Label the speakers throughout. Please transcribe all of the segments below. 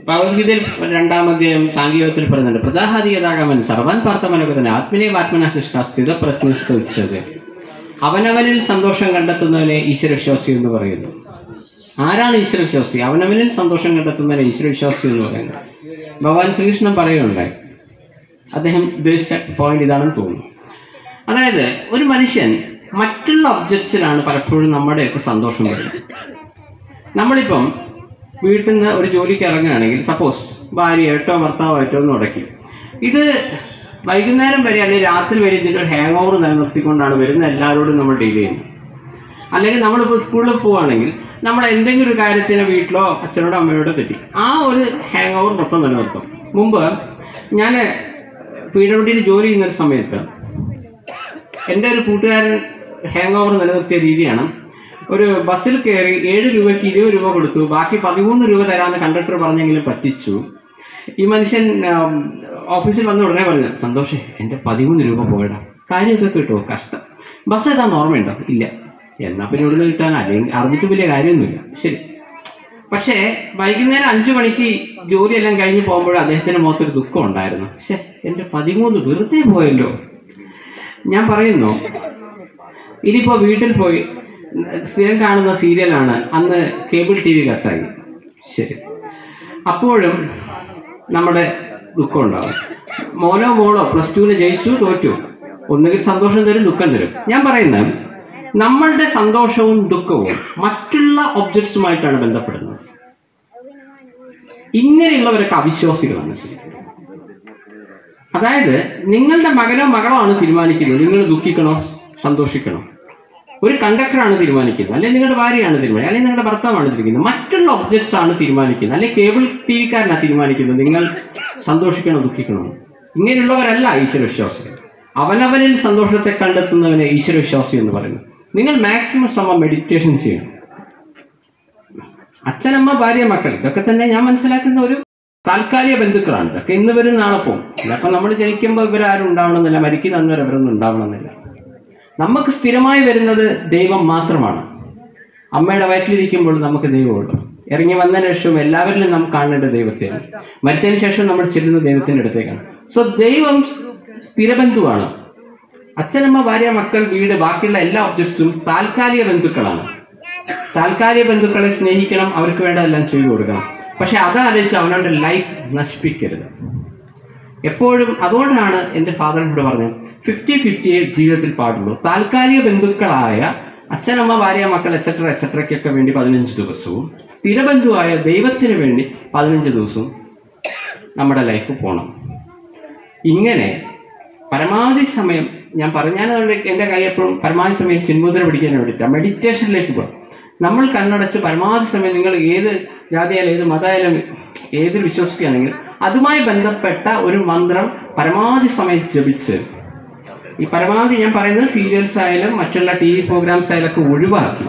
Speaker 1: ഭഗവത്ഗീതയിൽ രണ്ടാമധ്യായം സാങ്കേതികത്തിൽ പറയുന്നുണ്ട് പ്രജാഹാദിയതാകമൻ സർവാൻ പാർത്ഥമനുഗതൻ ആത്മനീയ ആത്മനാശിഷ്ട സ്ഥിതപ്രജ്ഞസ്ഥ ഉച്ചത് അവനവനിൽ സന്തോഷം കണ്ടെത്തുന്നവനെ ഈശ്വരവിശ്വാസി എന്ന് പറയുന്നു ആരാണ് ഈശ്വരവിശ്വാസി അവനവനിൽ സന്തോഷം കണ്ടെത്തുന്നവനെ ഈശ്വരവിശ്വാസി എന്ന് പറയുന്നത് ഭഗവാൻ ശ്രീകൃഷ്ണൻ പറയുകയുണ്ടായി അദ്ദേഹം ഉദ്ദേശിച്ച പോയിന്റ് ഇതാണെന്ന് തോന്നുന്നു അതായത് ഒരു മനുഷ്യൻ മറ്റുള്ള ഒബ്ജക്ട്സിലാണ് പലപ്പോഴും നമ്മുടെയൊക്കെ സന്തോഷം വരുന്നത് നമ്മളിപ്പം വീട്ടിൽ നിന്ന് ഒരു ജോലിക്ക് ഇറങ്ങുകയാണെങ്കിൽ സപ്പോസ് ഭാര്യയായിട്ടോ ഭർത്താവായിട്ടോ ഒന്ന് ഉടക്കി ഇത് വൈകുന്നേരം വരെ അല്ലെങ്കിൽ രാത്രി വരെ ഇതിൻ്റെ ഒരു ഹാങ് ഓവർ നിലനിർത്തിക്കൊണ്ടാണ് വരുന്ന എല്ലാവരോടും നമ്മൾ ഡീൽ ചെയ്യുന്നത് അല്ലെങ്കിൽ നമ്മളിപ്പോൾ സ്കൂളിൽ പോവുകയാണെങ്കിൽ നമ്മൾ എന്തെങ്കിലും ഒരു കാര്യത്തിന് വീട്ടിലോ അച്ഛനോടോ അമ്മയോടോ തെറ്റി ആ ഒരു ഹാങ് ഓവർ മൊത്തം നിലനിർത്തും മുമ്പ് ഞാൻ പി ഡബ്ല്യു ഡിയിൽ ജോലി ചെയ്യുന്ന ഒരു സമയത്ത് എൻ്റെ ഒരു കൂട്ടുകാരൻ ഹാങ് ഓവർ നിലനിർത്തിയ രീതിയാണ് ഒരു ബസ്സിൽ കയറി ഏഴ് രൂപയ്ക്ക് ഇരുപത് രൂപ കൊടുത്തു ബാക്കി പതിമൂന്ന് രൂപ തരാമെന്ന് കണ്ടക്ടർ പറഞ്ഞെങ്കിലും പറ്റിച്ചു ഈ മനുഷ്യൻ ആം, ഓഫീസിൽ വന്ന ഉടനെ പറഞ്ഞു സന്തോഷേ എൻ്റെ പതിമൂന്ന് രൂപ പോയടാ കാര്യമൊക്കെ കിട്ടുമോ കഷ്ടം ബസ് ഏതാന്ന് ഓർമ്മയുണ്ടോ ഇല്ല എന്നാ പിന്നെ ഇവിടുന്ന് കിട്ടാൻ അല്ലെങ്കിൽ അറിഞ്ഞിട്ട് വലിയ കാര്യമൊന്നുമില്ല ശരി പക്ഷേ വൈകുന്നേരം അഞ്ചു മണിക്ക് ജോലിയെല്ലാം കഴിഞ്ഞ് പോകുമ്പോൾ അദ്ദേഹത്തിന് മുഖത്തൊരു ദുഃഖം ഉണ്ടായിരുന്നു പക്ഷേ എൻ്റെ പതിമൂന്ന് വെറുതെ പോയല്ലോ ഞാൻ പറയുന്നു ഇനിയിപ്പോൾ വീട്ടിൽ പോയി സ്ഥിരം കാണുന്ന സീരിയലാണ് അന്ന് കേബിൾ ടി വി കട്ടായി ശരി അപ്പോഴും നമ്മുടെ ദുഃഖം ഉണ്ടാവും മോനോ മോളോ പ്ലസ് ടുവിന് ജയിച്ചു തോറ്റു ഒന്നുകിൽ സന്തോഷം തരും ദുഃഖം തരും ഞാൻ പറയുന്നത് നമ്മളുടെ സന്തോഷവും ദുഃഖവും മറ്റുള്ള ഒബ്ജക്ട്സുമായിട്ടാണ് ബന്ധപ്പെടുന്നത് ഇങ്ങനെയുള്ളവരൊക്കെ അവിശ്വാസികളാണ് ശരിക്കും അതായത് നിങ്ങളുടെ മകനോ മകളോ ആണ് തീരുമാനിക്കുന്നത് നിങ്ങൾ ദുഃഖിക്കണോ സന്തോഷിക്കണോ ഒരു കണ്ടക്ടറാണ് തീരുമാനിക്കുന്നത് അല്ലെങ്കിൽ നിങ്ങളുടെ ഭാര്യയാണ് തീരുമാനിക്കുന്നത് അല്ലെങ്കിൽ നിങ്ങളുടെ ഭർത്താവാണ് തീരുമാനിക്കുന്നത് മറ്റുള്ള ഒബ്ജക്ട്സ് ആണ് തീരുമാനിക്കുന്നത് അല്ലെങ്കിൽ കേബിൾ ടി വിക്കാരനാണ് തീരുമാനിക്കുന്നത് നിങ്ങൾ സന്തോഷിക്കണോ ദുഃഖിക്കണോ ഇങ്ങനെയുള്ളവരല്ല ഈശ്വരവിശ്വാസികൾ അവനവനിൽ സന്തോഷത്തെ കണ്ടെത്തുന്നവനെ ഈശ്വരവിശ്വാസി എന്ന് പറയുന്നു നിങ്ങൾ മാക്സിമം സമയം മെഡിറ്റേഷൻ ചെയ്യണം അച്ഛനമ്മ ഭാര്യ മക്കൾ ഇതൊക്കെ തന്നെ ഞാൻ മനസ്സിലാക്കുന്ന ഒരു താൽക്കാലിക ബന്ധുക്കളാണ് ഇതൊക്കെ ഇന്ന് വരും നാളെ പോകും ചിലപ്പോൾ നമ്മൾ ജനിക്കുമ്പോൾ ഇവരാരും ഉണ്ടാവണമെന്നില്ല മരിക്കുന്ന അന്ന് വരെ ഇവരൊന്നും ഉണ്ടാവണമെന്നില്ല നമുക്ക് സ്ഥിരമായി വരുന്നത് ദൈവം മാത്രമാണ് അമ്മയുടെ വയറ്റിലിരിക്കുമ്പോൾ നമുക്ക് ദൈവമുള്ളൂ ഇറങ്ങി വന്നതിന് ശേഷം എല്ലാവരിലും നമുക്ക് കാണേണ്ട ദൈവത്തെയാണ് മരിച്ചതിന് ശേഷം നമ്മൾ ചെല്ലുന്ന ദൈവത്തിൻ്റെ അടുത്തേക്കാണ് സോ ദൈവം സ്ഥിരബന്ധുവാണ് അച്ഛനമ്മ ഭാര്യ മക്കൾ വീട് ബാക്കിയുള്ള എല്ലാ ഒബ്ജക്ട്സും താൽക്കാലിക ബന്ധുക്കളാണ് താൽക്കാലിക ബന്ധുക്കളെ സ്നേഹിക്കണം അവർക്ക് വേണ്ടതെല്ലാം ചെയ്തു കൊടുക്കണം പക്ഷെ അതാലോചിച്ച് അവനവൻ്റെ ലൈഫ് നശിപ്പിക്കരുത് എപ്പോഴും അതുകൊണ്ടാണ് എൻ്റെ ഫാദറിനോട് പറഞ്ഞത് ഫിഫ്റ്റി ഫിഫ്റ്റിയെ ജീവിതത്തിൽ പാടുള്ളൂ താൽക്കാലിക ബന്ധുക്കളായ അച്ഛനമ്മ ഭാര്യ മക്കൾ എക്സെട്ര എക്സെട്രയ്ക്കൊക്കെ വേണ്ടി പതിനഞ്ച് ദിവസവും സ്ഥിരബന്ധുവായ ദൈവത്തിന് വേണ്ടി പതിനഞ്ച് ദിവസവും നമ്മുടെ ലൈഫ് പോകണം ഇങ്ങനെ പരമാവധി സമയം ഞാൻ പറഞ്ഞാൽ എൻ്റെ കൈ എപ്പോഴും പരമാവധി സമയം ചിന്മുദ്ര പിടിക്കാൻ വേണ്ടിയിട്ടാണ് മെഡിറ്റേഷനിലേക്ക് പോകാം നമ്മൾ കണ്ണടച്ച് പരമാവധി സമയം നിങ്ങൾ ഏത് ജാതിയായാലും ഏത് മതമായാലും ഏതിൽ വിശ്വസിക്കുകയാണെങ്കിൽ അതുമായി ബന്ധപ്പെട്ട ഒരു മന്ത്രം പരമാവധി സമയം ജപിച്ച് ഈ പരമാവധി ഞാൻ പറയുന്നത് സീരിയൽസ് ആയാലും മറ്റുള്ള ടി വി പ്രോഗ്രാംസ് ആയാലും ഒക്കെ ഒഴിവാക്കി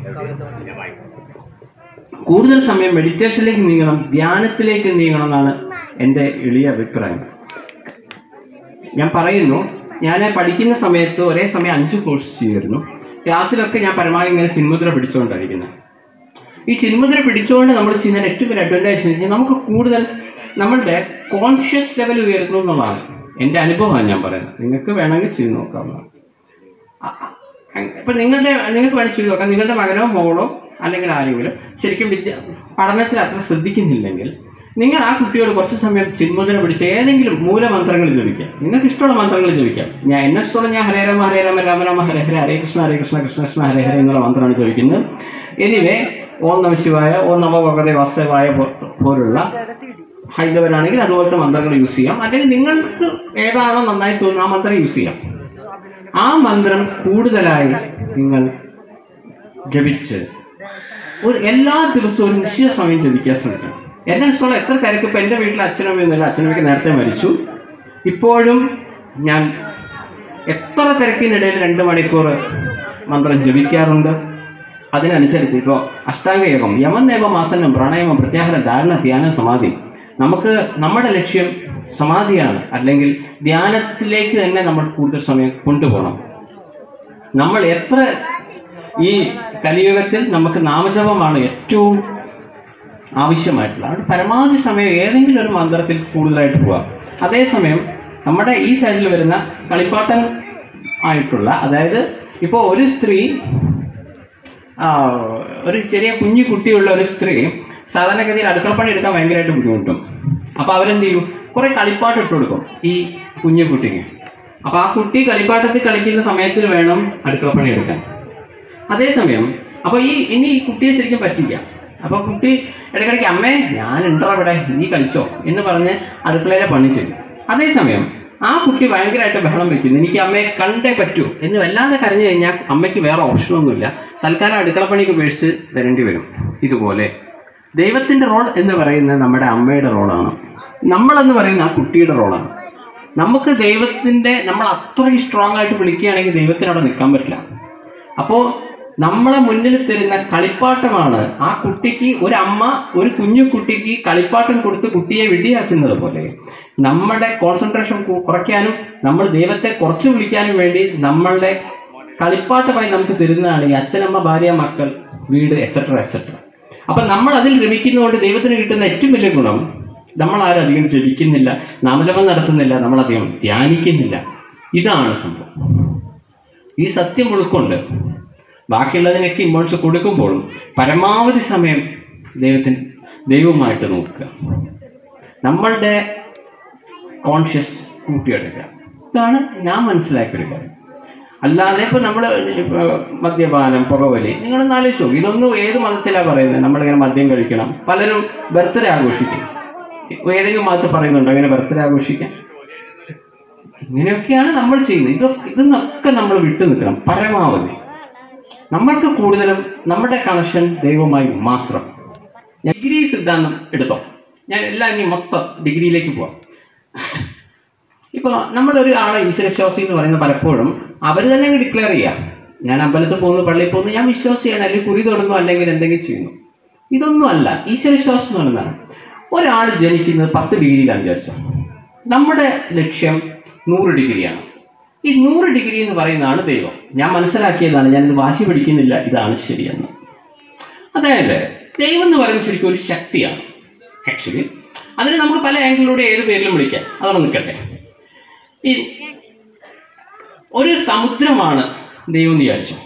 Speaker 1: കൂടുതൽ സമയം മെഡിറ്റേഷനിലേക്ക് നീങ്ങണം ധ്യാനത്തിലേക്ക് നീങ്ങണം എന്നാണ് എൻ്റെ എളിയ അഭിപ്രായം ഞാൻ പറയുന്നു ഞാൻ പഠിക്കുന്ന സമയത്ത് ഒരേ സമയം അഞ്ച് കോഴ്സ് ചെയ്യുമായിരുന്നു ക്ലാസ്സിലൊക്കെ ഞാൻ പരമാവധി ഇങ്ങനെ ചിന്മുദ്ര പിടിച്ചുകൊണ്ടായിരിക്കുന്നത് ഈ ചിന്മുദ്ര പിടിച്ചുകൊണ്ട് നമ്മൾ ചെയ്യുന്ന ഏറ്റവും വലിയ അഡ്വാൻറ്റേജ് എന്ന് വെച്ചാൽ നമുക്ക് കൂടുതൽ നമ്മളുടെ കോൺഷ്യസ് ലെവൽ ഉയർന്നു എന്നുള്ളതാണ് എൻ്റെ അനുഭവമാണ് ഞാൻ പറയുന്നത് നിങ്ങൾക്ക് വേണമെങ്കിൽ ചെയ്ത് നോക്കാവുന്നതാണ് ഇപ്പം നിങ്ങളുടെ നിങ്ങൾക്ക് വേണമെങ്കിൽ ചെയ്ത് നോക്കാം നിങ്ങളുടെ മകനോ മോളോ അല്ലെങ്കിൽ ആരെങ്കിലും ശരിക്കും വിദ്യ പഠനത്തിൽ അത്ര ശ്രദ്ധിക്കുന്നില്ലെങ്കിൽ നിങ്ങൾ ആ കുട്ടിയോട് കുറച്ച് സമയം ചിന്മുദ്ര പിടിച്ച് ഏതെങ്കിലും മൂലമന്ത്രങ്ങൾ ജപിക്കാം നിങ്ങൾക്ക് ഇഷ്ടമുള്ള മന്ത്രങ്ങൾ ജപിക്കാം ഞാൻ എന്നെ ഇഷ്ടമുള്ള ഞാൻ ഹരേ രാമ ഹരേ രാമ രാമ രാമ ഹരേ ഹരേ ഹരേ കൃഷ്ണ ഹരേ കൃഷ്ണ കൃഷ്ണ കൃഷ്ണ ഹരേ ഹരേ എന്നുള്ള മന്ത്രമാണ് ജപിക്കുന്നത് എനിവേ ഓം നമ ശിവായ ഓം നമോ ഭഗവതേ വാസ്തവായ പോ- പോലുള്ള ഹൈന്ദവരാണെങ്കിൽ അതുപോലത്തെ മന്ത്രങ്ങൾ യൂസ് ചെയ്യാം അല്ലെങ്കിൽ നിങ്ങൾക്ക് ഏതാണോ നന്നായി തോന്നുന്നത് ആ മന്ത്രം യൂസ് ചെയ്യാം ആ മന്ത്രം കൂടുതലായി നിങ്ങൾ ജപിച്ച് ഒരു എല്ലാ ദിവസവും ഒരു നിശ്ചിത സമയം ജപിക്കാൻ ശ്രമിക്കണം എന്നെ ഇഷ്ടമുള്ള എത്ര തിരക്ക് ഇപ്പം എൻ്റെ വീട്ടിൽ അച്ഛനമ്മയൊന്നുമില്ല അച്ഛനമ്മയ്ക്ക് നേരത്തെ മരിച്ചു ഇപ്പോഴും ഞാൻ എത്ര തിരക്കിനിടയിൽ രണ്ട് മണിക്കൂർ മന്ത്രം ജപിക്കാറുണ്ട് അതിനനുസരിച്ച് ഇപ്പോൾ അഷ്ടാംഗയോഗം യമൻ നൈവം ആസനം പ്രാണായാമം പ്രത്യാഹാരം ധാരണ ധ്യാനം സമാധി നമുക്ക് നമ്മുടെ ലക്ഷ്യം സമാധിയാണ് അല്ലെങ്കിൽ ധ്യാനത്തിലേക്ക് തന്നെ നമ്മൾ കൂടുതൽ സമയം കൊണ്ടുപോകണം നമ്മൾ എത്ര ഈ കലിയുഗത്തിൽ നമുക്ക് നാമജപമാണ് ഏറ്റവും ആവശ്യമായിട്ടുള്ള അവിടെ പരമാവധി സമയം ഏതെങ്കിലും ഒരു മന്ത്രത്തിൽ കൂടുതലായിട്ട് പോവാം അതേസമയം നമ്മുടെ ഈ സൈഡിൽ വരുന്ന കളിപ്പാട്ടം ആയിട്ടുള്ള അതായത് ഇപ്പോൾ ഒരു സ്ത്രീ ആ, ഒരു ചെറിയ കുഞ്ഞു കുട്ടിയുള്ള ഒരു സ്ത്രീ സാധാരണഗതിയിൽ അടുക്കളപ്പണി എടുക്കാൻ ഭയങ്കരമായിട്ട് ബുദ്ധിമുട്ടും അപ്പോൾ അവരെന്ത് ചെയ്യും കുറേ കളിപ്പാട്ട് ഇട്ട് കൊടുക്കും ഈ കുഞ്ഞു കുട്ടിക്ക് അപ്പോൾ ആ കുട്ടി കളിപ്പാട്ടത്തിൽ കളിക്കുന്ന സമയത്തിൽ വേണം അടുക്കളപ്പണി എടുക്കാൻ അതേസമയം അപ്പോൾ ഈ ഇനി ഈ കുട്ടിയെ ശരിക്കും പറ്റില്ല അപ്പോൾ കുട്ടി ഇടയ്ക്കിടയ്ക്ക് അമ്മേ ഞാൻ ഉണ്ടോ ഇവിടെ നീ കളിച്ചോ എന്ന് പറഞ്ഞ് അടുക്കളയിലെ പണി ചെയ്യും അതേസമയം ആ കുട്ടി ഭയങ്കരമായിട്ട് ബഹളം വെക്കുന്നു എനിക്ക് അമ്മയെ കണ്ടേ പറ്റൂ എന്ന് വല്ലാതെ കരഞ്ഞു കഴിഞ്ഞാൽ അമ്മയ്ക്ക് വേറെ ഓപ്ഷനൊന്നുമില്ല തൽക്കാലം അടുക്കളപ്പണിക്ക് ഉപേക്ഷിച്ച് തരേണ്ടി വരും ഇതുപോലെ ദൈവത്തിൻ്റെ റോൾ എന്ന് പറയുന്നത് നമ്മുടെ അമ്മയുടെ റോളാണ് നമ്മളെന്ന് പറയുന്നത് ആ കുട്ടിയുടെ റോളാണ് നമുക്ക് ദൈവത്തിൻ്റെ നമ്മൾ അത്രയും സ്ട്രോങ് ആയിട്ട് വിളിക്കുകയാണെങ്കിൽ ദൈവത്തിന് അവിടെ നിൽക്കാൻ പറ്റില്ല അപ്പോൾ നമ്മളെ മുന്നിൽ തരുന്ന കളിപ്പാട്ടമാണ് ആ കുട്ടിക്ക് ഒരു അമ്മ ഒരു കുഞ്ഞു കുട്ടിക്ക് കളിപ്പാട്ടം കൊടുത്ത് കുട്ടിയെ വെടിയാക്കുന്നത് പോലെ നമ്മുടെ കോൺസെൻട്രേഷൻ കുറയ്ക്കാനും നമ്മൾ ദൈവത്തെ കുറച്ച് വിളിക്കാനും വേണ്ടി നമ്മളുടെ കളിപ്പാട്ടമായി നമുക്ക് തരുന്നതാണ് ഈ അച്ഛനമ്മ ഭാര്യ മക്കൾ വീട് എക്സെട്ര എക്സെട്ര അപ്പം നമ്മൾ അതിൽ രമിക്കുന്നതുകൊണ്ട് ദൈവത്തിന് കിട്ടുന്ന ഏറ്റവും വലിയ ഗുണം നമ്മൾ ആരും അധികം ജപിക്കുന്നില്ല നാമജപം നടത്തുന്നില്ല നമ്മളധികം ധ്യാനിക്കുന്നില്ല ഇതാണ് സംഭവം ഈ സത്യം ഉൾക്കൊണ്ട് ബാക്കിയുള്ളതിനൊക്കെ ഇമ്പോർട്ടൻസ് കൊടുക്കുമ്പോഴും പരമാവധി സമയം ദൈവത്തിന് ദൈവമായിട്ട് നോക്കുക നമ്മളുടെ കോൺഷ്യസ് കൂട്ടിയെടുക്കുക ഇതാണ് ഞാൻ മനസ്സിലാക്കിയൊരു കാര്യം അല്ലാതെ ഇപ്പോൾ നമ്മൾ മദ്യപാനം പുറവലി നിങ്ങളൊന്ന് ആലോചിച്ചു ഇതൊന്നും ഏത് മതത്തിലാണ് പറയുന്നത് നമ്മളിങ്ങനെ മദ്യം കഴിക്കണം പലരും ബർത്ത്ഡേ ആഘോഷിക്കും ഏതെങ്കിലും മതത്തിൽ പറയുന്നുണ്ടോ അങ്ങനെ ബർത്ത്ഡേ ആഘോഷിക്കാൻ ഇങ്ങനെയൊക്കെയാണ് നമ്മൾ ചെയ്യുന്നത് ഇതൊക്കെ ഇതൊന്നൊക്കെ നമ്മൾ വിട്ടു നിൽക്കണം പരമാവധി നമ്മൾക്ക് കൂടുതലും നമ്മുടെ കണക്ഷൻ ദൈവമായി മാത്രം ഞാൻ ഡിഗ്രി സിദ്ധാന്തം എടുത്തോ ഞാൻ എല്ലാം ഇനി മൊത്തം ഡിഗ്രിയിലേക്ക് പോവാം ഇപ്പോൾ നമ്മളൊരു ആളെ ഈശ്വരവിശ്വാസി എന്ന് പറയുന്നത് പലപ്പോഴും അവർ തന്നെ അങ്ങ് ഡിക്ലെയർ ചെയ്യുക ഞാൻ അമ്പലത്തിൽ പോകുന്നു പള്ളിയിൽ പോകുന്നു ഞാൻ വിശ്വാസിയാണ് അല്ലെങ്കിൽ കുറി തൊടുന്നു അല്ലെങ്കിൽ എന്തെങ്കിലും ചെയ്യുന്നു ഇതൊന്നും അല്ല ഈശ്വരവിശ്വാസം എന്ന് പറയുന്നതാണ് ഒരാൾ ജനിക്കുന്നത് പത്ത് ഡിഗ്രിയിലാണ് വിചാരിച്ചോ നമ്മുടെ ലക്ഷ്യം നൂറ് ഡിഗ്രിയാണ് ഈ നൂറ് ഡിഗ്രി എന്ന് പറയുന്നതാണ് ദൈവം ഞാൻ മനസ്സിലാക്കിയതാണ് ഞാനിത് വാശി പിടിക്കുന്നില്ല ഇതാണ് ശരിയെന്ന് അതായത് ദൈവം എന്ന് പറയുന്നത് ശരിക്കും ഒരു ശക്തിയാണ് ആക്ച്വലി അതിന് നമുക്ക് പല ആംഗിളിലൂടെ ഏത് പേരിലും വിളിക്കാം അതവിടെ നിൽക്കട്ടെ ഈ ഒരു സമുദ്രമാണ് ദൈവം എന്ന് വിചാരിച്ചു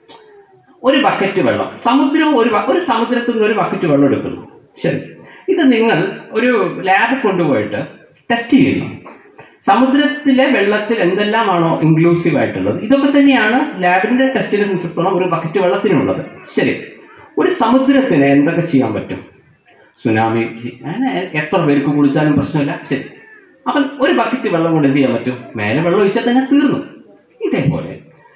Speaker 1: ഒരു ബക്കറ്റ് വെള്ളം സമുദ്രവും ഒരു ബ- ഒരു സമുദ്രത്തിൽ നിന്ന് ഒരു ബക്കറ്റ് വെള്ളം എടുക്കുന്നു ശരി ഇത് നിങ്ങൾ ഒരു ലാബിൽ കൊണ്ടുപോയിട്ട് ടെസ്റ്റ് ചെയ്യുന്നു സമുദ്രത്തിലെ വെള്ളത്തിൽ എന്തെല്ലാമാണോ ഇൻക്ലൂസീവ് ആയിട്ടുള്ളത് ഇതൊക്കെ തന്നെയാണ് ലാബിന്റെ ടെസ്റ്റിനെ സംബന്ധിച്ചിടത്തോളം ഒരു ബക്കറ്റ് വെള്ളത്തിനുള്ളത് ശരി ഒരു സമുദ്രത്തിന് എന്തൊക്കെ ചെയ്യാൻ പറ്റും സുനാമി അങ്ങനെ എത്ര പേർക്ക് കുളിച്ചാലും പ്രശ്നമില്ല ശരി അപ്പം ഒരു ബക്കറ്റ് വെള്ളം കൊണ്ട് എന്ത് ചെയ്യാൻ പറ്റും മേലെ വെള്ളം ഒഴിച്ചാൽ തന്നെ തീർന്നു ഇതേപോലെ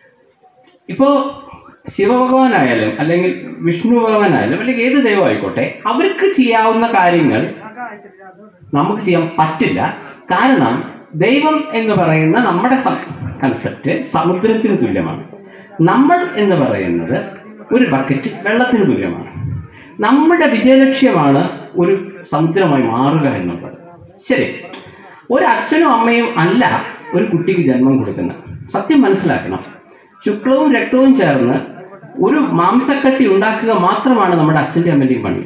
Speaker 1: ഇപ്പോ ശിവഭഗവാനായാലും അല്ലെങ്കിൽ വിഷ്ണു ഭഗവാനായാലും അല്ലെങ്കിൽ ഏത് ദൈവം ആയിക്കോട്ടെ അവർക്ക് ചെയ്യാവുന്ന കാര്യങ്ങൾ നമുക്ക് ചെയ്യാൻ പറ്റില്ല കാരണം ദൈവം എന്ന് പറയുന്ന നമ്മുടെ കൺസെപ്റ്റ് സമുദ്രത്തിന് തുല്യമാണ് നമ്മൾ എന്ന് പറയുന്നത് ഒരു ബക്കറ്റ് വെള്ളത്തിന് തുല്യമാണ് നമ്മുടെ വിജയലക്ഷ്യമാണ് ഒരു സമുദ്രമായി മാറുക എന്നുള്ളത് ശരി ഒരു അച്ഛനും അമ്മയും അല്ല ഒരു കുട്ടിക്ക് ജന്മം കൊടുക്കുന്നത് സത്യം മനസ്സിലാക്കണം ശുക്ലവും രക്തവും ചേർന്ന് ഒരു മാംസക്കട്ടി ഉണ്ടാക്കുക മാത്രമാണ് നമ്മുടെ അച്ഛൻ്റെ അമ്മൻ്റെയും പണി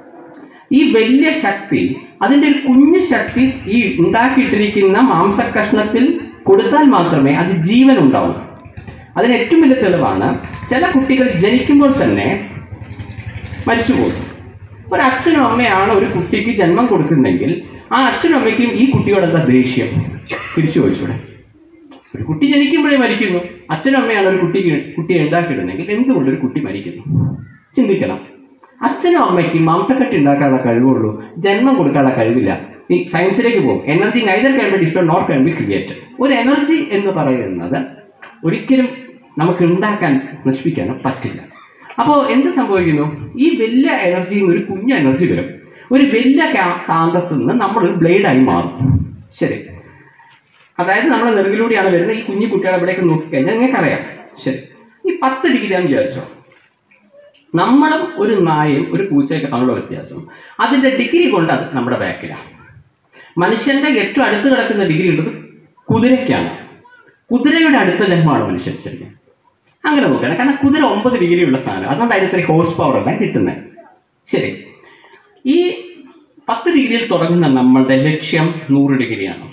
Speaker 1: ഈ വലിയ ശക്തി അതിൻ്റെ ഒരു കുഞ്ഞു ശക്തി ഈ ഉണ്ടാക്കിയിട്ടിരിക്കുന്ന മാംസക്കഷ്ണത്തിൽ കൊടുത്താൽ മാത്രമേ അത് ജീവൻ ഉണ്ടാവൂ അതിന് ഏറ്റവും വലിയ തെളിവാണ് ചില കുട്ടികൾ ജനിക്കുമ്പോൾ തന്നെ മരിച്ചുപോകും ഒരു അച്ഛനും അമ്മയാണ് ഒരു കുട്ടിക്ക് ജന്മം കൊടുക്കുന്നെങ്കിൽ ആ അച്ഛനും അമ്മയ്ക്കും ഈ കുട്ടിയോട് എന്താ ദേഷ്യം തിരിച്ചു ചോദിച്ചൂടെ ഒരു കുട്ടി ജനിക്കുമ്പോഴേ മരിക്കുന്നു അച്ഛനും അമ്മയാണ് ഒരു കുട്ടിക്ക് കുട്ടിയെ ഉണ്ടാക്കിയിടുന്നെങ്കിൽ എന്തുകൊണ്ട് ഒരു കുട്ടി മരിക്കുന്നു ചിന്തിക്കണം അച്ഛനും അമ്മയ്ക്കും മാംസക്കട്ടി ഉണ്ടാക്കാനുള്ള കഴിവുള്ളൂ ജന്മം കൊടുക്കാനുള്ള കഴിവില്ല ഈ സയൻസിലേക്ക് പോകും energy neither can be destroyed not can be create ഒരു എനർജി എന്ന് പറയുന്നത് ഒരിക്കലും നമുക്ക് ഉണ്ടാക്കാൻ നശിപ്പിക്കാനോ പറ്റില്ല അപ്പോൾ എന്ത് സംഭവിക്കുന്നു ഈ വലിയ എനർജിയിൽ നിന്ന് ഒരു കുഞ്ഞു എനർജി വരും ഒരു വലിയ കാ- കാന്തത്തിൽ നിന്ന് നമ്മളൊരു ബ്ലേഡായി മാറും ശരി അതായത് നമ്മളെ നെറുകിലൂടെയാണ് വരുന്നത് ഈ കുഞ്ഞു കുട്ടികളെ എവിടേക്ക് നോക്കിക്കഴിഞ്ഞാൽ നിങ്ങൾക്കറിയാം ശരി ഈ പത്ത് ഡിഗ്രിയാന്ന് വിചാരിച്ചോ നമ്മളും ഒരു നായയും ഒരു പൂച്ചയൊക്കെ തമ്മിലുള്ള വ്യത്യാസം അതിൻ്റെ ഡിഗ്രി കൊണ്ട് അത് നമ്മുടെ ബാക്കിലാണ് മനുഷ്യന്റെ ഏറ്റവും അടുത്ത് കിടക്കുന്ന ഡിഗ്രി ഉള്ളത് കുതിരയ്ക്കാണ് കുതിരയുടെ അടുത്ത ജന്മമാണ് മനുഷ്യൻ ശരിക്കും അങ്ങനെ നോക്കുകയാണ് കാരണം കുതിര ഒമ്പത് ഡിഗ്രി ഉള്ള സാധനം അതുകൊണ്ട് അതിന് ഇത്രയും ഹോഴ്സ് പവർ എല്ലാം കിട്ടുന്നത് ശരി ഈ പത്ത് ഡിഗ്രിയിൽ തുടങ്ങുന്ന നമ്മളുടെ ലക്ഷ്യം നൂറ് ഡിഗ്രിയാണ്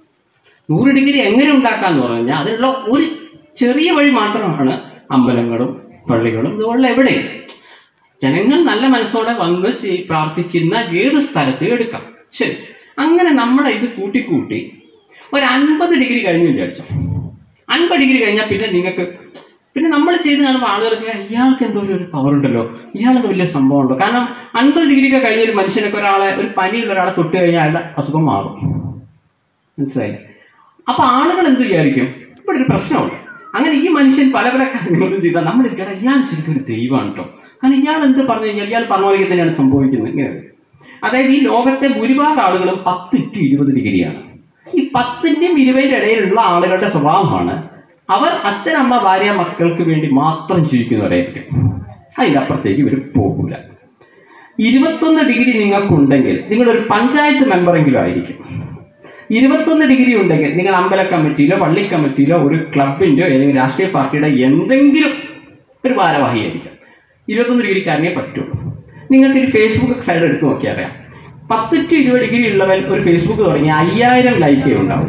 Speaker 1: നൂറ് ഡിഗ്രി എങ്ങനെ ഉണ്ടാക്കാന്ന് പറഞ്ഞു കഴിഞ്ഞാൽ അതിനുള്ള ഒരു ചെറിയ വഴി മാത്രമാണ് അമ്പലങ്ങളും പള്ളികളും ഇതുപോലുള്ള എവിടെയും ജനങ്ങൾ നല്ല മനസ്സോടെ വന്ന് ചെയ്- പ്രാർത്ഥിക്കുന്ന ഏത് സ്ഥലത്തും എടുക്കാം ശരി അങ്ങനെ നമ്മുടെ ഇത് കൂട്ടിക്കൂട്ടി ഒരു അൻപത് ഡിഗ്രി കഴിഞ്ഞു വിചാരിച്ചു അൻപത് ഡിഗ്രി കഴിഞ്ഞാൽ പിന്നെ നിങ്ങൾക്ക് പിന്നെ നമ്മൾ ചെയ്ത് കാണുമ്പോൾ ആളുകൾക്ക് ഇയാൾക്ക് എന്തോ ഒരു പവർ ഉണ്ടല്ലോ ഇയാളെന്തോ വലിയ സംഭവം ഉണ്ടോ കാരണം അൻപത് ഡിഗ്രി ഒക്കെ കഴിഞ്ഞ ഒരു മനുഷ്യനൊക്കെ ഒരാളെ ഒരു പനിയുള്ള ഒരാളെ തൊട്ട് കഴിഞ്ഞാൽ അയാളുടെ അസുഖം മാറും മനസ്സിലായില്ലേ അപ്പൊ ആളുകൾ എന്ത് വിചാരിക്കും ഇവിടെ ഒരു പ്രശ്നമുണ്ട് അങ്ങനെ ഈ മനുഷ്യൻ പല പല കാര്യങ്ങളും ചെയ്താൽ നമ്മൾ ഇരിക്കട്ടെ ഇയാൾ ശരിക്കും ഒരു ദൈവമാണ് കേട്ടോ കാരണം ഇയാൾ എന്ത് പറഞ്ഞു കഴിഞ്ഞാൽ ഇയാൾ പറഞ്ഞ പോലെ തന്നെയാണ് സംഭവിക്കുന്നത് ഇങ്ങനെ അതായത് ഈ ലോകത്തെ ഭൂരിഭാഗം ആളുകളും പത്ത് ടു ഇരുപത് ഡിഗ്രിയാണ് ഈ പത്തിന്റെയും ഇരുപതിന്റെ ഇടയിലുള്ള ആളുകളുടെ സ്വഭാവമാണ് അവർ അച്ഛൻ അമ്മ ഭാര്യ മക്കൾക്ക് വേണ്ടി മാത്രം ജീവിക്കുന്നവരായിരിക്കും അതിൻ്റെ അപ്പുറത്തേക്ക് ഇവർ പോകില്ല ഇരുപത്തൊന്ന് ഡിഗ്രി നിങ്ങൾക്കുണ്ടെങ്കിൽ നിങ്ങളൊരു പഞ്ചായത്ത് മെമ്പറെങ്കിലും ആയിരിക്കും ഇരുപത്തൊന്ന് ഡിഗ്രി ഉണ്ടെങ്കിൽ നിങ്ങൾ അമ്പല കമ്മിറ്റിയിലോ പള്ളി കമ്മിറ്റിയിലോ ഒരു ക്ലബിൻ്റെയോ അല്ലെങ്കിൽ രാഷ്ട്രീയ പാർട്ടിയുടെ എന്തെങ്കിലും ഒരു ഭാരവാഹിയായിരിക്കും ഇരുപത്തൊന്ന് ഡിഗ്രിക്കാരനെ പറ്റുള്ളൂ നിങ്ങൾക്ക് ഒരു ഫേസ്ബുക്ക് സൈഡ് എടുത്ത് നോക്കിയാൽ അറിയാം പത്ത് ടു ഇരുപത് ഡിഗ്രി ഉള്ളവൻ ഒരു ഫേസ്ബുക്ക് തുടങ്ങി അയ്യായിരം ലൈക്കേ ഉണ്ടാവും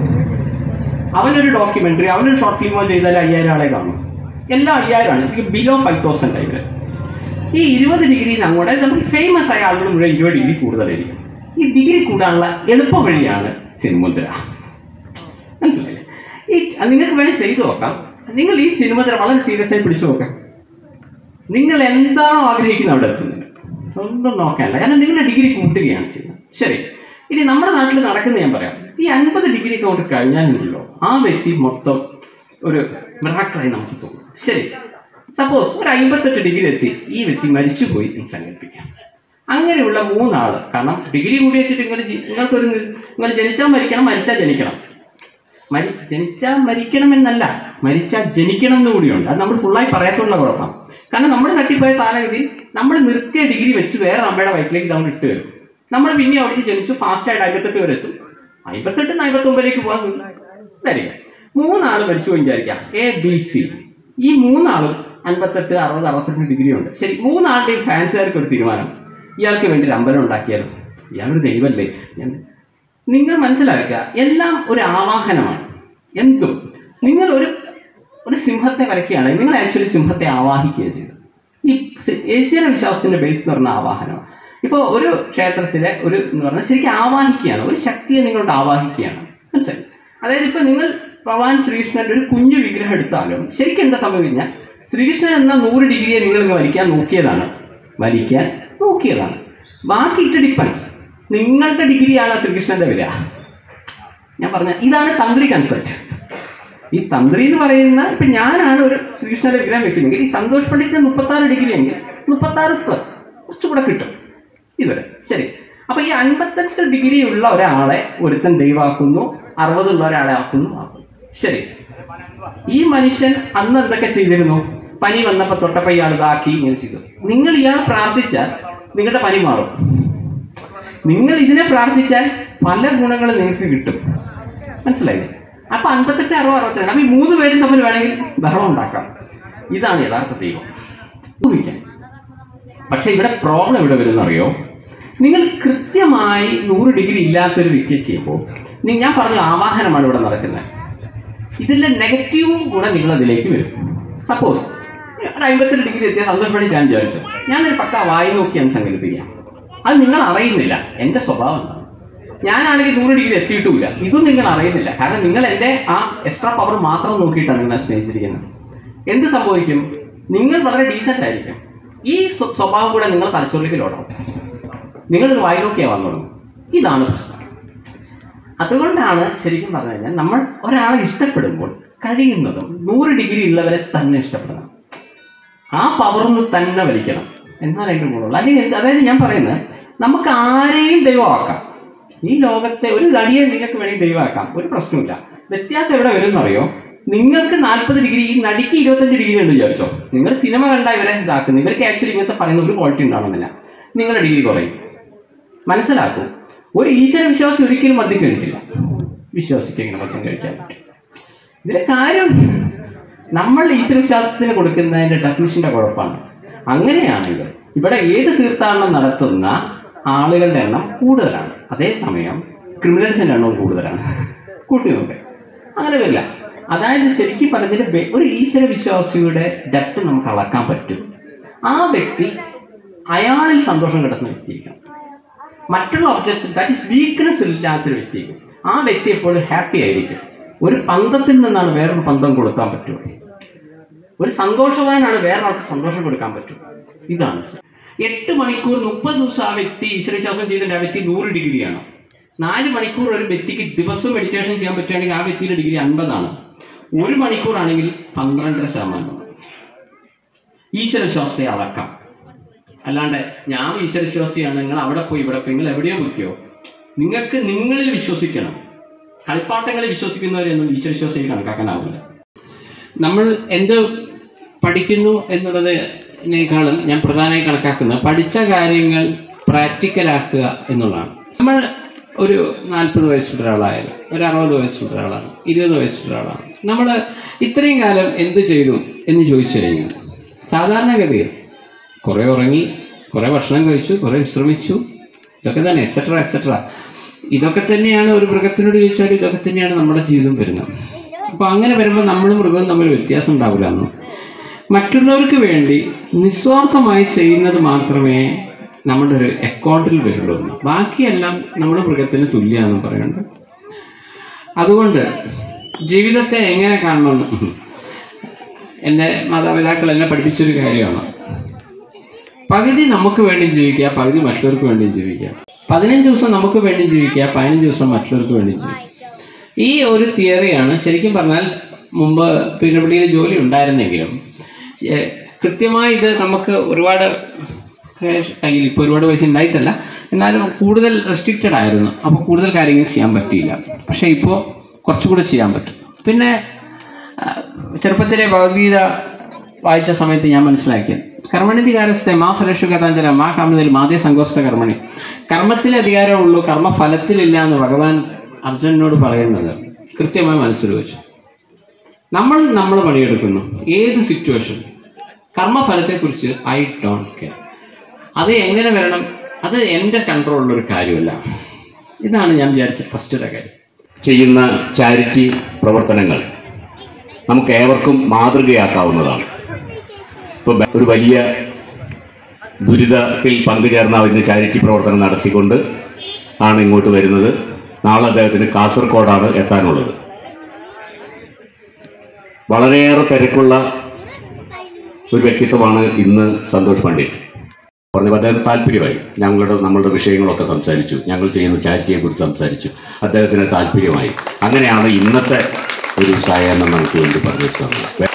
Speaker 1: അവനൊരു ഡോക്യുമെന്ററി അവനൊരു ഷോർട്ട് ഫിലിമോ ചെയ്താൽ അയ്യായിരം ആളെ കാണും എല്ലാം അയ്യായിരമാണ് ശരിക്കും ബിലോ ഫൈവ് തൗസൻഡ് ആയിട്ട് ഈ ഇരുപത് ഡിഗ്രി അങ്ങോട്ട് നമുക്ക് ഫേമസ് ആയ ആളുകൾ മുഴുവൻ ഇരുപത് ഡിഗ്രി കൂടുതലായിരിക്കും ഈ ഡിഗ്രി കൂടാനുള്ള എളുപ്പ വഴിയാണ് സിനിമുദ്ര മനസ്സിലായില്ലേ ഈ നിങ്ങൾക്ക് വേണേൽ ചെയ്തു നോക്കാം നിങ്ങൾ ഈ സിനിമുദ്ര വളരെ സീരിയസ് ആയി പിടിച്ചു നോക്കാം നിങ്ങൾ എന്താണോ ആഗ്രഹിക്കുന്നത് അവിടെ എത്തുന്നില്ല ഒന്നും നോക്കാനില്ല കാരണം നിങ്ങളുടെ ഡിഗ്രി കൂട്ടുകയാണ് ചെയ്യുന്നത് ശരി ഇനി നമ്മുടെ നാട്ടിൽ നടക്കുന്ന ഞാൻ പറയാം ഈ അൻപത് ഡിഗ്രി ഒക്കെ കൊണ്ട് കഴിഞ്ഞാലുണ്ടല്ലോ ആ വ്യക്തി മൊത്തം ഒരു മിറാക്കളായി നമുക്ക് തോന്നും ശരി സപ്പോസ് ഒരു അമ്പത്തെട്ട് ഡിഗ്രി എത്തി ഈ വ്യക്തി മരിച്ചുപോയി എന്ന് സങ്കല്പിക്കാം അങ്ങനെയുള്ള മൂന്നാള് കാരണം ഡിഗ്രി കൂടി വെച്ചിട്ട് നിങ്ങൾ ജി- നിങ്ങൾക്കൊരു നി- നിങ്ങൾ ജനിച്ചാൽ മരിക്കണം മരിച്ചാൽ ജനിക്കണം മരി ജനിച്ചാൽ മരിക്കണമെന്നല്ല മരിച്ചാൽ ജനിക്കണം എന്ന് കൂടിയുണ്ട് അത് നമ്മൾ ഫുള്ളായി പറയാത്തുള്ള കുഴപ്പം കാരണം നമ്മൾ തട്ടിപ്പോയ സാധനഗതി നമ്മൾ നിർത്തിയ ഡിഗ്രി വെച്ച് വേറെ നമ്മുടെ വയറ്റിലേക്ക് നമ്മൾ ഇട്ട് വരും നമ്മൾ പിന്നെ അവിടേക്ക് ജനിച്ചു ഫാസ്റ്റായിട്ട് അമ്പത്തെട്ട് വരെ എത്തും അമ്പത്തെട്ട് അമ്പത്തൊമ്പതിലേക്ക് പോകാൻ തരിക മൂന്നാള് മരിച്ചു പോയി വിചാരിക്കാം എ ബി സി ഈ മൂന്നാളും അൻപത്തെട്ട് അറുപത് അറുപത്തെട്ട് ഡിഗ്രി ഉണ്ട് ശരി മൂന്നാളുടെയും ഫാൻസുകാർക്ക് ഒരു തീരുമാനം ഇയാൾക്ക് വേണ്ടി ഒരു അമ്പലം ഉണ്ടാക്കിയാലും ഇയാളൊരു ദൈവമല്ലേ എന്ന് നിങ്ങൾ മനസ്സിലാക്കുക എല്ലാം ഒരു ആവാഹനമാണ് എന്തും നിങ്ങൾ ഒരു ഒരു സിംഹത്തെ വരയ്ക്കുകയാണ് നിങ്ങൾ ആക്ച്വലി സിംഹത്തെ ആവാഹിക്കുകയാണ് ചെയ്തത് ഈ സി- ഏഷ്യയുടെ വിശ്വാസത്തിന്റെ ബേസ് എന്ന് പറഞ്ഞ ആവാഹനമാണ് ഇപ്പോൾ ഒരു ക്ഷേത്രത്തിലെ ഒരു എന്ന് പറഞ്ഞാൽ ശരിക്കും ആവാഹിക്കുകയാണ് ഒരു ശക്തിയെ നിങ്ങളോട് ആവാഹിക്കുകയാണ് മനസ്സിലായി അതായത് ഇപ്പൊ നിങ്ങൾ ഭഗവാൻ ശ്രീകൃഷ്ണന്റെ ഒരു കുഞ്ഞു വിഗ്രഹം എടുത്താലും ശരിക്കും എന്താ സംഭവിച്ചാൽ ശ്രീകൃഷ്ണൻ എന്ന നൂറ് ഡിഗ്രിയെ നിങ്ങൾ ഇങ്ങ് വലിക്കാൻ നോക്കിയതാണ് വലിക്കാൻ നോക്കിയതാണ് ബാക്കി ഇറ്റ് ഡിപ്പെൻസ് നിങ്ങളുടെ ഡിഗ്രിയാണ് ശ്രീകൃഷ്ണന്റെ വില ഞാൻ പറഞ്ഞ ഇതാണ് തന്ത്രി കൺസെപ്റ്റ് ഈ തന്ത്രി എന്ന് പറയുന്ന ഇപ്പൊ ഞാനാണ് ഒരു ശ്രീകൃഷ്ണന്റെ വിഗ്രഹം വെക്കുന്നെങ്കിൽ ഈ സന്തോഷ് പണ്ഡിറ്റിന് മുപ്പത്തി ആറ് ഡിഗ്രി എങ്കിൽ മുപ്പത്തി ആറ് പ്ലസ് കുറച്ചുകൂടെ കിട്ടും ഇതുവരെ ശരി അപ്പൊ ഈ അൻപത്തെട്ട് ഡിഗ്രി ഉള്ള ഒരാളെ ഒരുത്തൻ ദൈവാക്കുന്നു അറുപതുള്ള ഒരാളെ ആക്കുന്നു ആക്കുന്നു ശരി ഈ മനുഷ്യൻ അന്ന് എന്തൊക്കെ ചെയ്തിരുന്നു പനി വന്നപ്പോ തൊട്ടപ്പോ ഇയാൾ ഇതാക്കി ഇങ്ങനെ ചെയ്തു നിങ്ങൾ ഇയാളെ പ്രാർത്ഥിച്ചാൽ നിങ്ങളുടെ പനി മാറും നിങ്ങൾ ഇതിനെ പ്രാർത്ഥിച്ചാൽ പല ഗുണങ്ങളും നിങ്ങൾക്ക് കിട്ടും മനസ്സിലായില്ലേ അപ്പൊ അൻപത്തെട്ട് അറുപത് അറുപത്തിരണ്ട് അപ്പൊ ഈ മൂന്ന് പേരും തമ്മിൽ വേണമെങ്കിൽ ബഹളം ഉണ്ടാക്കാം ഇതാണ് യഥാർത്ഥ ദൈവം ഊഹിക്കാൻ പക്ഷെ ഇവിടെ പ്രോബ്ലം ഇവിടെ വരുന്നറിയോ നിങ്ങൾ കൃത്യമായി നൂറ് ഡിഗ്രി ഇല്ലാത്തൊരു വ്യക്തിയെ ചെയ്യുമ്പോൾ നി- ഞാൻ പറഞ്ഞ ആവാഹനമാണ് ഇവിടെ നടക്കുന്നത് ഇതിന്റെ നെഗറ്റീവ് ഗുണം നിങ്ങൾ അതിലേക്ക് വരും സപ്പോസ് ഒരു അമ്പത്തെട്ട് ഡിഗ്രി എത്തിയ സന്തോഷപ്പെടി ഞാൻ വിചാരിച്ചു ഞാനൊരു പക്ക വായി നോക്കിയാണ് സങ്കല്പിക്കാം അത് നിങ്ങൾ അറിയുന്നില്ല എൻ്റെ സ്വഭാവം എന്താണ് ഞാനാണെങ്കിൽ നൂറ് ഡിഗ്രി എത്തിയിട്ടുമില്ല ഇതും നിങ്ങൾ അറിയുന്നില്ല കാരണം നിങ്ങൾ എൻ്റെ ആ എക്സ്ട്രാ പവർ മാത്രം നോക്കിയിട്ടാണ് നിങ്ങളെ സ്നേഹിച്ചിരിക്കുന്നത് എന്ത് സംഭവിക്കും നിങ്ങൾ വളരെ ഡീസൻ്റ് ആയിരിക്കും ഈ സ്വ- സ്വഭാവം കൂടെ നിങ്ങൾ തലച്ചോറിലേക്ക് ലോടാവും നിങ്ങളൊരു വായി നോക്കിയാൽ വന്നോളൂ ഇതാണ് പ്രശ്നം അതുകൊണ്ടാണ് ശരിക്കും പറഞ്ഞു കഴിഞ്ഞാൽ നമ്മൾ ഒരാളെ ഇഷ്ടപ്പെടുമ്പോൾ കഴിയുന്നതും നൂറ് ഡിഗ്രി ഉള്ളവരെ തന്നെ ഇഷ്ടപ്പെടണം ആ പവർന്ന് തന്നെ വലിക്കണം എന്നാൽ അതിൻ്റെ ഗുണമുള്ളൂ അല്ലെങ്കിൽ എന്ത് അതായത് ഞാൻ പറയുന്നത് നമുക്ക് ആരെയും ദൈവമാക്കാം ഈ ലോകത്തെ ഒരു നടിയെ നിങ്ങൾക്ക് വേണമെങ്കിൽ ദൈവമാക്കാം ഒരു പ്രശ്നമില്ല വ്യത്യാസം എവിടെ വരും എന്നറിയോ നിങ്ങൾക്ക് നാൽപ്പത് ഡിഗ്രി ഈ നടിക്ക് ഇരുപത്തഞ്ച് ഡിഗ്രി ഉണ്ട് വിചാരിച്ചോ നിങ്ങൾ സിനിമ കണ്ട ഇവരെ ഇതാക്കുന്നു ഇവർക്ക് ആക്ച്വലി ഇങ്ങനത്തെ പറയുന്ന ഒരു ക്വാളിറ്റി ഉണ്ടാവണമെന്നില്ല നിങ്ങളുടെ ഡിഗ്രി കുറയും മനസ്സിലാക്കൂ ഒരു ഈശ്വര വിശ്വാസി ഒരിക്കലും മദ്യം കഴിക്കില്ല വിശ്വാസിക്ക് എങ്ങനെ മദ്യം കഴിക്കാൻ പറ്റും ഇതിലെ കാര്യം നമ്മൾ ഈശ്വര വിശ്വാസത്തിന് കൊടുക്കുന്നതിന്റെ ഡെഫിനിഷന്റെ കുഴപ്പമാണ് അങ്ങനെയാണെങ്കിൽ ഇവിടെ ഏത് തീർത്ഥാടനം നടത്തുന്ന ആളുകളുടെ എണ്ണം കൂടുതലാണ് അതേസമയം ക്രിമിനൽസിൻ്റെ എണ്ണം കൂടുതലാണ് കൂട്ടി നോക്കെ അങ്ങനെ വരില്ല അതായത് ശരിക്കും പറഞ്ഞതിൽ ഒരു ഈശ്വര വിശ്വാസിയുടെ ഡെപ്ത് നമുക്ക് അളക്കാൻ പറ്റും ആ വ്യക്തി അയാളിൽ സന്തോഷം കിട്ടുന്ന വ്യക്തിയായിരിക്കണം മറ്റുള്ള ഒബ്ജക്ട്സ് ദാറ്റ് ഈസ് വീക്ക്നെസ് ഇല്ലാത്തൊരു വ്യക്തിയായിരിക്കും ആ വ്യക്തി എപ്പോഴും ഹാപ്പി ആയിരിക്കും ഒരു പന്തത്തിൽ നിന്നാണ് വേറൊരു പന്തം കൊടുക്കാൻ പറ്റുമോ ഒരു സന്തോഷവാനാണ് വേറൊരാൾക്ക് സന്തോഷം കൊടുക്കാൻ പറ്റും ഇതാണ് എട്ട് മണിക്കൂർ മുപ്പത് ദിവസം ആ വ്യക്തി ഈശ്വരശ്വാസം ചെയ്തിട്ട് ആ വ്യക്തി നൂറ് ഡിഗ്രിയാണ് നാല് മണിക്കൂർ ഒരു വ്യക്തിക്ക് ദിവസവും മെഡിറ്റേഷൻ ചെയ്യാൻ പറ്റുകയാണെങ്കിൽ ആ വ്യക്തിയുടെ ഡിഗ്രി അൻപതാണ് ഒരു മണിക്കൂറാണെങ്കിൽ പന്ത്രണ്ടര ശതമാനമാണ് ഈശ്വരശ്വാസത്തെ അളക്കാം അല്ലാണ്ട് ഞാൻ ഈശ്വരശ്വാസിയാണ് നിങ്ങൾ അവിടെ പോയി ഇവിടെ പോയി നിങ്ങൾ എവിടെയോ പോയിക്കോ നിങ്ങൾക്ക് നിങ്ങളിൽ വിശ്വസിക്കണം കളിപ്പാട്ടങ്ങളിൽ വിശ്വസിക്കുന്നവരെയൊന്നും ഈശ്വരശ്വാസിയെ കണക്കാക്കാനാവില്ല നമ്മൾ എന്ത് പഠിക്കുന്നു എന്നുള്ളതിനേക്കാളും ഞാൻ പ്രധാനമായി കണക്കാക്കുന്നത് പഠിച്ച കാര്യങ്ങൾ പ്രാക്ടിക്കലാക്കുക എന്നുള്ളതാണ് നമ്മൾ ഒരു നാൽപ്പത് വയസ്സുള്ള ഒരാളായാലും ഒരു അറുപത് വയസ്സുള്ള ഒരാളാണ് ഇരുപത് വയസ്സുള്ള ഒരാളാണ് നമ്മൾ ഇത്രയും കാലം എന്ത് ചെയ്തു എന്ന് ചോദിച്ചു കഴിഞ്ഞാൽ സാധാരണഗതിയിൽ കുറേ ഉറങ്ങി കുറേ ഭക്ഷണം കഴിച്ചു കുറേ വിശ്രമിച്ചു ഇതൊക്കെ തന്നെ എക്സെട്ര എക്സെട്ര ഇതൊക്കെ തന്നെയാണ് ഒരു മൃഗത്തിനോട് ചോദിച്ചാൽ ഇതൊക്കെ തന്നെയാണ് നമ്മുടെ ജീവിതം വരുന്നത് അപ്പോൾ അങ്ങനെ വരുമ്പോൾ നമ്മളും മൃഗവും തമ്മിൽ വ്യത്യാസം ഉണ്ടാവില്ല അന്ന് മറ്റുള്ളവർക്ക് വേണ്ടി നിസ്വാർത്ഥമായി ചെയ്യുന്നത് മാത്രമേ നമ്മുടെ ഒരു അക്കൗണ്ടിൽ വരുള്ളൂ എന്ന്. ബാക്കിയെല്ലാം നമ്മുടെ മൃഗത്തിന് തുല്യമാണെന്ന് പറയുന്നുണ്ട് അതുകൊണ്ട് ജീവിതത്തെ എങ്ങനെ കാണണമെന്ന് എൻ്റെ മാതാപിതാക്കൾ എന്നെ പഠിപ്പിച്ചൊരു കാര്യമാണ് പകുതി നമുക്ക് വേണ്ടി ജീവിക്കുക പകുതി മറ്റുള്ളവർക്ക് വേണ്ടി ജീവിക്കുക പതിനഞ്ച് ദിവസം നമുക്ക് വേണ്ടി ജീവിക്കുക പതിനഞ്ച് ദിവസം മറ്റുള്ളവർക്ക് വേണ്ടി ജീവിക്കുക ഈ ഒരു തിയറിയാണ് ശരിക്കും പറഞ്ഞാൽ മുമ്പ് പീഡബ്ല്യൂഡിയിൽ ജോലി ഉണ്ടായിരുന്നെങ്കിലും ഏഹ്, കൃത്യമായി ഇത് നമുക്ക് ഒരുപാട് cash കയ്യിൽ ഇപ്പോൾ ഒരുപാട് പൈസ ഉണ്ടായിട്ടല്ല എന്നാലും കൂടുതൽ റെസ്ട്രിക്റ്റഡ് ആയിരുന്നു അപ്പോൾ കൂടുതൽ കാര്യങ്ങൾ ചെയ്യാൻ പറ്റിയില്ല പക്ഷേ ഇപ്പോൾ കുറച്ചുകൂടെ ചെയ്യാൻ പറ്റും പിന്നെ ആ, ചെറുപ്പത്തിലെ ഭഗവത്ഗീത വായിച്ച സമയത്ത് ഞാൻ മനസ്സിലാക്കിയത് കർമ്മണിതി കാരസ്ഥ മാ ഫലഷു കഥാഞ്ചന മാ കാമതിൽ മാതേ സങ്കോസ്ത കർമ്മണി കർമ്മത്തിൽ അധികാരമുള്ളൂ കർമ്മഫലത്തിലില്ല എന്ന് ഭഗവാൻ അർജുനനോട് പറയുന്നത് കൃത്യമായി മനസ്സിൽ വെച്ചു നമ്മൾ നമ്മൾ പണിയെടുക്കുന്നു ഏത് സിറ്റുവേഷൻ കർമ്മഫലത്തെക്കുറിച്ച് ഐ ഡോണ്ട് കെയർ അത് എങ്ങനെ വരണം അത് എൻ്റെ കൺട്രോളിലൊരു കാര്യമല്ല ഇതാണ് ഞാൻ വിചാരിച്ച ഫസ്റ്റത്തെ കാര്യം
Speaker 2: ചെയ്യുന്ന ചാരിറ്റി പ്രവർത്തനങ്ങൾ നമുക്ക് ഏവർക്കും മാതൃകയാക്കാവുന്നതാണ് ഇപ്പോൾ ഒരു വലിയ ദുരിതത്തിൽ പങ്കുചേർന്ന അതിന് ചാരിറ്റി പ്രവർത്തനം നടത്തിക്കൊണ്ട് ആണ് ഇങ്ങോട്ട് വരുന്നത് നാളെ അദ്ദേഹത്തിന് കാസർഗോഡാണ് എത്താനുള്ളത് വളരെയേറെ തിരക്കുള്ള ഒരു വ്യക്തിത്വമാണ് ഇന്ന് സന്തോഷ് പണ്ഡിറ്റ് പറഞ്ഞപ്പോൾ അദ്ദേഹത്തിന് താല്പര്യമായി ഞങ്ങളുടെ നമ്മളുടെ വിഷയങ്ങളൊക്കെ സംസാരിച്ചു ഞങ്ങൾ ചെയ്യുന്ന ചാരിറ്റിയെക്കുറിച്ച് സംസാരിച്ചു അദ്ദേഹത്തിന് താല്പര്യമായി അങ്ങനെയാണ് ഇന്നത്തെ ഒരു സായാഹ്നം നമുക്ക് വേണ്ടി പറഞ്ഞു തന്നത്